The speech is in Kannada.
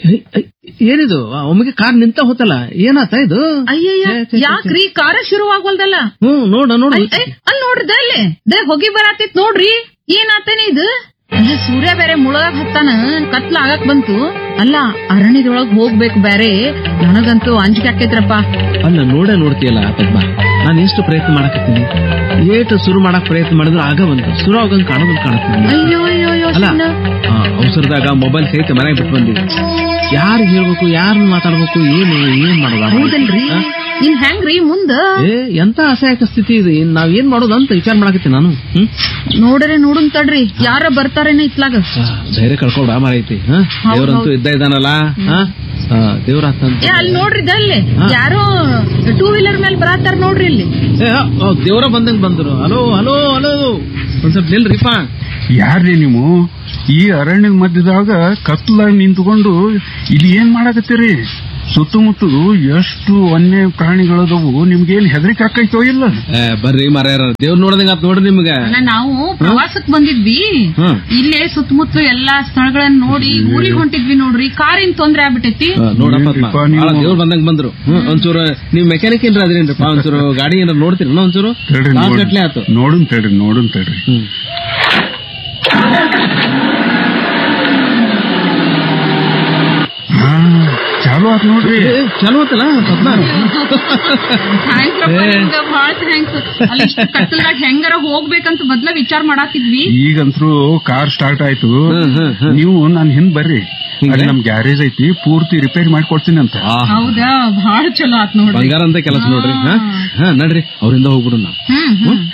ಏನಿದು ಒಮ್ಮೆಗೆ ಕಾರ್ ನಿಂತ ಹೋತಲ್ಲ ಏನಾತ ಇದು ಅಯ್ಯಯ್ಯ ಛೇ, ಛೇ, ಛೇ, ಯಾಕ್ರಿ ಕಾರ ಶುರುವಾಗೋಲ್ದಲ್ಲ ಹ್ಮ್ ನೋಡ ನೋಡ ಅಲ್ ಏ, ಅಲ್ ನೋಡ್ರಿ ಅಲ್ಲಿ ದೇ ಹೊಗಿ ಬರಾತಿತ್ ನೋಡ್ರಿ ಏನಾತೇನೆ ಇದು ಏ, ಸೂರ್ಯ ಬೇರೆ ಮುಳಗಾಕ್ ಹತ್ತಾನ ಕತ್ಲ ಆಗಕ್ ಬಂತು ಅಲ್ಲ ಅರಣ್ಯದೊಳಗ್ ಹೋಗ್ಬೇಕು ಬೇರೆ ನನಗಂತೂ ಅಂಜಿಕೆ ಆಕೈತ್ರಪ್ಪ ಅಲ್ಲ ನೋಡೇ ನೋಡ್ತೀಯಲ್ಲ ಪದ್ಮ ನಾನು ಎಷ್ಟು ಪ್ರಯತ್ನ ಮಾಡಕತ್ತೀನಿ ಏಟು ಶುರು ಮಾಡಕ್ ಪ್ರಯತ್ನ ಮಾಡಿದ್ರು ಆಗ ಬಂತು ಶುರು ಆಗಂಗ್ ಕಾಣೋದಂಗ್ ಕಾಣತ್ತೀನಿ ಅಯ್ಯೋ ಅಯ್ಯೋ ಅಯ್ಯೋ ಅಲ್ಲ ಸಣ್ಣ. ಆ, ಅವಸರದಾಗ ಮೊಬೈಲ್ ಸಹಿತ ಮನೆಗೆ ಬಿಟ್ಟು ಬಂದಿವಿ ಯಾರು ಹೇಳ್ಬೇಕು ಯಾರನ್ನ ಮಾತಾಡ್ಬೇಕು ಏನು ಏನ್ ಮಾಡೋದು ಹೌದಲ್ರಿ ಇನ್ ಹೆಂಗ್ರಿ ಮುಂದ ಏ ಎಂತ ಅಸಹಾಯಕ ಸ್ಥಿತಿ ಇದೆ ಇನ್ ನಾವ್ ಏನ್ ಮಾಡೋದು ಅಂತ ವಿಚಾರ ಮಾಡಕತ್ತೀನಿ ನಾನು ಹ್ಮ್ ನೋಡ್ರೆ ನೋಡುನ್ ತಡ್ರಿ ಯಾರ ಬರ್ತಾರೇನ ಇತ್ಲಾಗ ಆ, ಧೈರ್ಯ ಕಳ್ಕೊಡ ಮಾರೈತಿ ದೇವ್ರಂತೂ ಇದ್ದ ಇದ್ದಾನಲ್ಲ ದೇವ್ರ ಆತಂತ ಏ ಅಲ್ಲಿ ನೋಡ್ರಿ ಅಲ್ಲಿ ಯಾರೋ ಟೂ ವೀಲರ್ ಮೇಲೆ ಬರಾತಾರ ನೋಡ್ರಿ ಇಲ್ಲಿ ಏ, ಆ, ಆ, ದೇವ್ರ ಬಂದಂಗ್ ಬಂದ್ರು ಹಲೋ ಹಲೋ ಹಲೋ ಒಂದ್ ಸ್ವಲ್ಪ ನಿಲ್ರಿಪ್ಪ ಯಾರ್ರಿ ನೀವು ಈ ಅರಣ್ಯದ ಮಧ್ಯದಾಗ ಕತ್ಲಾಗ ನಿಂತ್ಕೊಂಡು ಇಲ್ಲಿ ಏನ್ ಮಾಡಕತ್ತೀರಿ ಸುತ್ತಮುತ್ತಲು ಎಷ್ಟು ವನ್ಯ ಪ್ರಾಣಿಗಳದವು ನಿಮ್ಗೇನ್ ಹೆದರಿಕೆ ಆಕೈತೋ ಇಲ್ಲ ಏ, ಬರ್ರಿ ಮಾರ್ಯಾರ ದೇವ್ರ ನೋಡ್ದಂಗ ಆತ್ ನೋಡ್ರಿ ನಿಮ್ಗ ಅಲ್ಲ ನಾವು ಪ್ರವಾಸಕ್ ಬಂದಿದ್ವಿ ಹ್ಮ್ ಇಲ್ಲೇ ಸುತ್ತಮುತ್ತ ಎಲ್ಲಾ ಸ್ಥಳಗಳನ್ನ ನೋಡಿ ಊರಿಗೆ ಹೊಂಟಿದ್ವಿ ನೋಡ್ರಿ ಕಾರಿನ ತೊಂದ್ರೆ ಆಗ್ಬಿಟ್ಟೈತಿ ಆ, ನೋಡಪ್ಪ ಏನ್ರಿಪ್ಪ ಪದ್ಮ, ನೀವು? ಭಾಳ ದೇವ್ರ ಬಂದಂಗ್ ಬಂದ್ರು ಹ್ಮ್ ಒಂಚೂರು ನೀವ್ ಮೆಕ್ಯಾನಿಕ್ ಏನ್ರ ಅದ್ರೇನ್ರಿಪ್ಪ ಒಂಚೂರು ಗಾಡಿ ಏನಾರ ನೋಡ್ತೀರಲ್ಲ ಒಂಚೂರು ತಡ್ರಿ ತಾಸ್ ನೋಡ್- ಗಟ್ಲೆ ಆತು ನೋಡುನ್ ತಡ್ರಿ ನೋಡುನ್ ತಡ್ರಿ ಹ್ಮ್ ಹಾ ಚಾಲು ಆತ್ ನೋಡ್ರಿ ಏ, ಚಲೋ ಆತಲ್ಲ ಪದ್ಮ ಥ್ಯಾಂಕ್ಸ್ ಬಹಳ ಥ್ಯಾಂಕ್ಸ್ ಅಲ್ಲಿ ಇಷ್ಟು ಕತ್ತಲ್ದಾಗ ಹೆಂಗಾರ ಹೋಗ್ಬೇಕಂತ ಮೊದ್ಲ ವಿಚಾರ ಮಾಡಾತಿದ್ವಿ ಈಗಂತ್ರು ಕಾರ್ ಸ್ಟಾರ್ಟ್ ಆಯ್ತು ಹ್ಮ್, ಹ್ಮ್, ಹ್ಮ್. ನೀವು ನನ್ ಹಿಂದ್ ಬರ್ರಿ ಹಿಂಗೆ? ಅಲ್ಲಿ ನಮ್ ಗ್ಯಾರೇಜ್ ಐತಿ ಪೂರ್ತಿ ರಿಪೇರಿ ಮಾಡ್ಕೊಡ್ತೀನಿ ಅಂತ ಆ, ಹೌದಾ ಬಹಳ ಚಲೋ ಆತ್ ನೋಡ್ರಿ ಬಂಗಾರ ಅಂತ ಕೆಲಸ ನೋಡ್ರಿ ಹಾ ಹಾ ನಡ್ರಿ ಅವ್ರಿಂದ ಹೋಗ್ಬಿಡು ನಾವು ಹ್ಮ್ ಹ್ಮ್